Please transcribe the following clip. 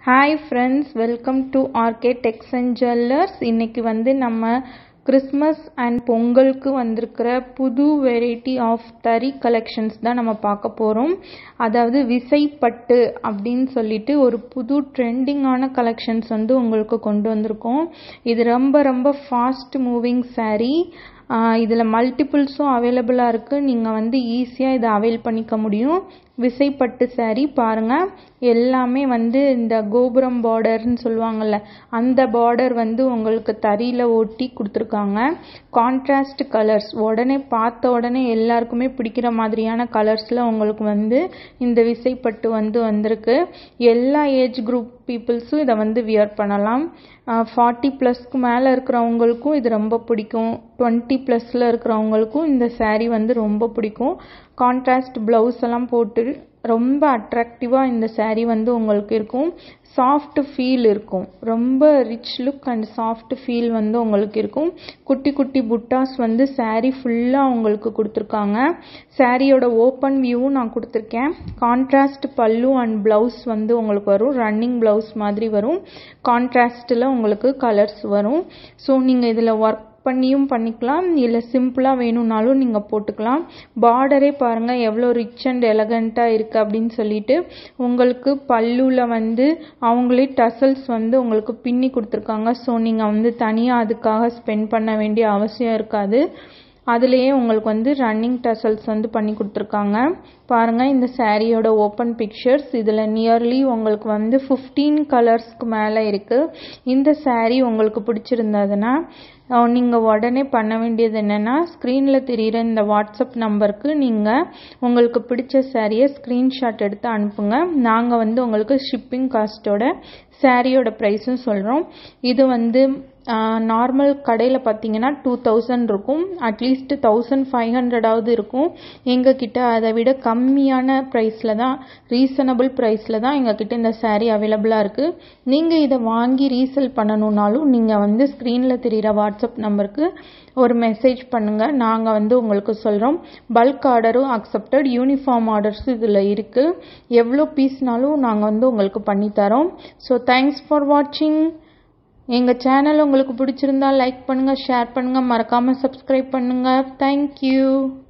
hi friends welcome to RK Tex and jewellers இன்னைக்கு வந்து நம்ம கிறிஸ்மஸ் அண்ட் பொங்கலுக்கு வந்திருக்கிற புது வெரைட்டி ஆஃப் தறி கலெக்ஷன்ஸ் தான் நம்ம பார்க்க போகிறோம் அதாவது விசைப்பட்டு அப்படின்னு சொல்லிட்டு ஒரு புது ட்ரெண்டிங்கான கலெக்ஷன்ஸ் வந்து உங்களுக்கு கொண்டு வந்திருக்கோம் இது ரொம்ப ரொம்ப ஃபாஸ்ட் மூவிங் saree இதில் மல்டிபிள்ஸும் அவைலபிளாக இருக்குது நீங்கள் வந்து ஈஸியாக இதை அவைல் பண்ணிக்க முடியும் விசைப்பட்டு saree பாருங்கள் எல்லாமே வந்து இந்த கோபுரம் பார்டர்னு சொல்லுவாங்கள்ல அந்த பார்டர் வந்து உங்களுக்கு தறியில் ஒட்டி கொடுத்துருக்காங்க கான்ட்ராஸ்ட் கலர்ஸ் உடனே பார்த்த உடனே எல்லாருக்குமே பிடிக்கிற மாதிரியான கலர்ஸில் உங்களுக்கு வந்து இந்த விசைப்பட்டு வந்து வந்திருக்கு எல்லா ஏஜ் குரூப் பீப்புள்ஸும் இதை வந்து வியர் பண்ணலாம் ஃபார்ட்டி ப்ளஸ்க்கு மேலே இருக்கிறவங்களுக்கும் இது ரொம்ப பிடிக்கும் டுவெண்ட்டி ப்ளஸில் இருக்கிறவங்களுக்கும் இந்த saree வந்து ரொம்ப பிடிக்கும் கான்ட்ராஸ்ட் ப்ளவுஸ் எல்லாம் போட்டு ரொம்ப அட்ராக்டிவாக இந்த saree வந்து உங்களுக்கு இருக்கும் சாஃப்ட் ஃபீல் இருக்கும் ரொம்ப rich look and soft feel வந்து உங்களுக்கு இருக்கும் குட்டி குட்டி புட்டாஸ் வந்து saree ஃபுல்லாக உங்களுக்கு கொடுத்துருக்காங்க சாரியோட ஓப்பன் வியூவும் நான் கொடுத்துருக்கேன் கான்ட்ராஸ்ட் பல்லு அண்ட் ப்ளவுஸ் வந்து உங்களுக்கு வரும் ரன்னிங் ப்ளவுஸ் மாதிரி வரும் கான்ட்ராஸ்ட்டில் உங்களுக்கு கலர்ஸ் வரும் ஸோ நீங்கள் இதில் ஒர்க் பண்ணியும் பண்ணிக்கலாம் இல்லை சிம்பிளாக வேணும்னாலும் நீங்கள் போட்டுக்கலாம் பார்டரே பாருங்கள் எவ்வளோ ரிச் அண்ட் எலகண்ட்டாக இருக்குது அப்படின்னு சொல்லிட்டு உங்களுக்கு பல்லுவில் வந்து அவங்களே டசல்ஸ் வந்து உங்களுக்கு பின்னி கொடுத்துருக்காங்க ஸோ நீங்கள் வந்து தனியாக அதுக்காக ஸ்பெண்ட் பண்ண வேண்டிய அவசியம் இருக்காது அதுலேயே உங்களுக்கு வந்து ரன்னிங் டசல்ஸ் வந்து பண்ணி கொடுத்துருக்காங்க பாருங்கள் இந்த சாரியோட ஓப்பன் பிக்சர்ஸ் இதில் நியர்லி உங்களுக்கு வந்து ஃபிஃப்டீன் கலர்ஸ்க்கு மேலே இருக்குது இந்த சாரீ உங்களுக்கு பிடிச்சிருந்ததுன்னா நீங்கள் உடனே பண்ண வேண்டியது என்னென்னா ஸ்க்ரீனில் தெரிகிற இந்த வாட்ஸ்அப் நம்பருக்கு நீங்கள் உங்களுக்கு பிடிச்ச சாரியை ஸ்க்ரீன்ஷாட் எடுத்து அனுப்புங்க நாங்கள் வந்து உங்களுக்கு ஷிப்பிங் காஸ்ட்டோட சாரியோட ப்ரைஸும் சொல்கிறோம் இது வந்து நார்மல் கடையில் பார்த்தீங்கன்னா டூ தௌசண்ட் இருக்கும் அட்லீஸ்ட் தௌசண்ட் ஃபைவ் ஹண்ட்ரடாவது இருக்கும் எங்ககிட்ட அதை விட கம்மியான ப்ரைஸில் தான் ரீசனபிள் ப்ரைஸில் தான் எங்ககிட்ட இந்த சாரீ அவைலபிளாக இருக்குது நீங்கள் இதை வாங்கி ரீசேல் பண்ணணுன்னாலும் நீங்கள் வந்து ஸ்க்ரீனில் தெரிகிற வாட்ஸ்அப் நம்பருக்கு ஒரு மெசேஜ் பண்ணுங்கள் நாங்கள் வந்து உங்களுக்கு சொல்கிறோம் பல்க் ஆர்டரும் அக்செப்டட் யூனிஃபார்ம் ஆர்டர்ஸும் இதில் இருக்குது எவ்வளோ பீஸ்னாலும் நாங்கள் வந்து உங்களுக்கு பண்ணித்தரோம் ஸோ தேங்க்ஸ் ஃபார் வாட்சிங் எங்கள் சேனல் உங்களுக்கு பிடிச்சிருந்தா லைக் பண்ணுங்கள் ஷேர் பண்ணுங்கள் மறக்காமல் சப்ஸ்கிரைப் பண்ணுங்கள் தேங்க்யூ